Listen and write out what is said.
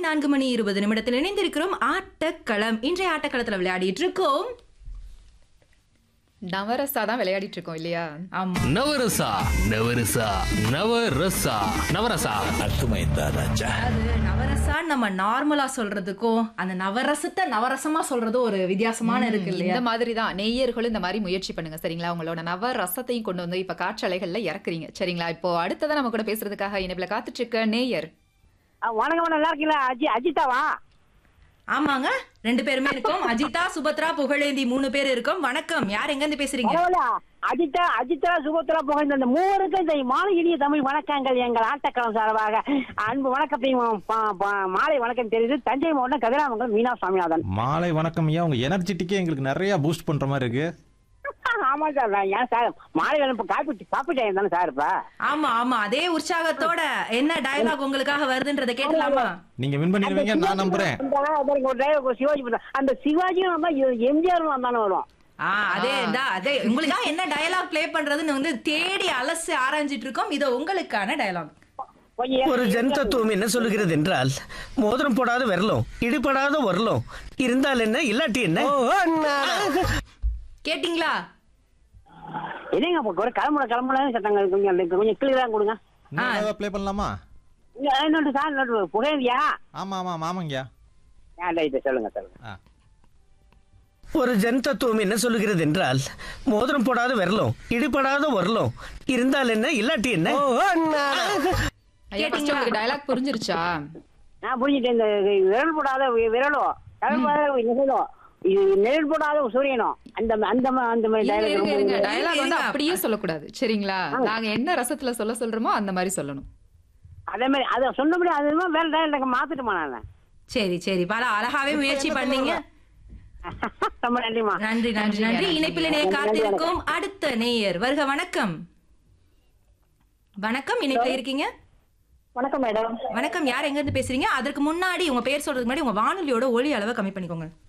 நான்கு மணி இருபது நிமிடத்தில் இணைந்திருக்கிறோம் ஆட்டக்களம் இன்றைய ஆட்டக்களத்துல விளையாடிட்டு இருக்கோம் நவரசா தான் விளையாடிட்டு இருக்கோம் இல்லையா ஆமா நவரசா நவரசா நவரசா நவரசா அர்த்தமைந்தா ராஜா அது நவரசான்னு நம்ம நார்மலா சொல்றதுக்கும் அந்த நவரசத்தை நவரசமா சொல்றதும் ஒரு வித்தியாசமான இருக்கு இல்லையா இந்த மாதிரி தான் நெய்யர்களும் இந்த மாதிரி முயற்சி பண்ணுங்க சரிங்களா உங்களோட நவ ரசத்தையும் கொண்டு வந்து இப்ப காற்றலைகள்ல இறக்குறீங்க சரிங்களா இப்போ அடுத்ததான் நம்ம கூட பேசுறதுக்காக இணைப்புல காத்துட்டு இருக்க நேயர் ஆ, வணக்கம் வணக்கம் நல்லா இருக்கீங்களா அஜி அஜிதாவா ஆமாங்க ரெண்டு பேருமே இருக்கோம் அஜிதா சுபத்ரா புகழேந்தி மூணு பேர் இருக்கோம் வணக்கம் யார் எங்க இருந்து பேசுறீங்க பரவாயில்ல அஜிதா அஜித்ரா சுபத்ரா புகழ்ந்த இந்த மூவருக்கும் இந்த மாலை இனிய தமிழ் வணக்கங்கள் எங்கள் ஆட்டக்களம் சார்பாக அன்பு வணக்கத்தையும் ப- ப- மாலை வணக்கம் தெரியுது தஞ்சை மாவட்டம் கதிராமங்கலம் மீனா சுவாமிநாதன் மாலை வணக்கம் ஐயா உங்க எனர்ஜெட்டிக்கே எங்களுக்கு நிறைய பூஸ்ட் பண்ற மாதிரி இருக்கு ஆமா சார் நான் ஏன் சார் மாலை வேலை இப்ப காப்பி காப்பி டைம் தானே சார் இப்ப ஆமா ஆமா அதே உற்சாகத்தோட என்ன டயலாக் உங்களுக்காக வருதுன்றத கேட்கலாமா நீங்க வின் பண்ணிடுவீங்க நான் நம்புறேன் அந்த அதற்கு ஒரு driver, ஒரு சிவாஜி படம். அந்த சிவாஜியும் வந்தா எம்ஜிஆர் வந்தானே வரும் ஆ அதே தான் அதே உங்களுக்காக என்ன டயலாக் ப்ளே பண்றதுன்னு வந்து தேடி அலசி ஆராய்ஞ்சிட்டு இருக்கோம் இது உங்களுக்கான டயலாக் கொஞ்சம் ஒரு ஜன் தத்துவம் என்ன சொல்லுகிறது என்றால் மோதிரம் போடாத விரலும் இடிபடாத உரலும் இருந்தால் என்ன இல்லாட்டி என்ன கேட்டிங்களா என்னங்க இப்ப ஒரு கிளம்புற கிளம்புற சத்தங்க கொஞ்சம் கொஞ்சம் கிளியரா கொடுங்க ப்ளே பண்ணலாமா இங்க இன்னொன்று சார் இன்னொன்று புகையியா ஆமா ஆமா ஆமாங்கய்யா ரைட்டு சொல்லுங்க சொல்லுங்க ஆ. ஒரு ஜன் தத்துவம் என்ன சொல்லுகிறது என்றால் மோதிரம் போடாத விரலும் இடிபடாத உரலும் இருந்தால் என்ன இல்லாட்டி என்ன ஐயா first உங்களுக்கு டயலாக் புரிஞ்சிருச்சா நான் புரிஞ்சுட்டேன் இந்த விரல் போடாத வி- விரலோ கடற்பாத நிகழோ இது நிழல் போடாத சூரியனோ அந்த அந்த ம- அந்த மாதிரி இருங்க, dialogue இருங்க, ரொம்ப இருங்க. பிடிக்கும். டயலாக் வந்து இருங்க. அப்படியே சொல்லக்கூடாது சரிங்களா நாங்க என்ன ரசத்துல சொல்ல சொல்றோமோ அந்த மாதிரி சொல்லணும் அதே மாதிரி அதை சொன்னபடி அது என்னமோ வேற டைலாக் மாத்திட்டுமா நான் சரி சரி பல அழகாவே முயற்சி பண்ணீங்க ரொம்ப நன்றிமா நன்றி நன்றி நன்றி இணைப்பில் இணைய காத்திருக்கும் அடுத்த நேயர் வருக வணக்கம் வணக்கம் இணைப்பில் இருக்கீங்க வணக்கம் மேடம் வணக்கம் யார் எங்க இருந்து பேசுறீங்க அதற்கு முன்னாடி உங்க பேர் சொல்றதுக்கு முன்னாடி உங்க வானொலியோட ஒளி அளவை கம்மி பண்ணிக்கோங்க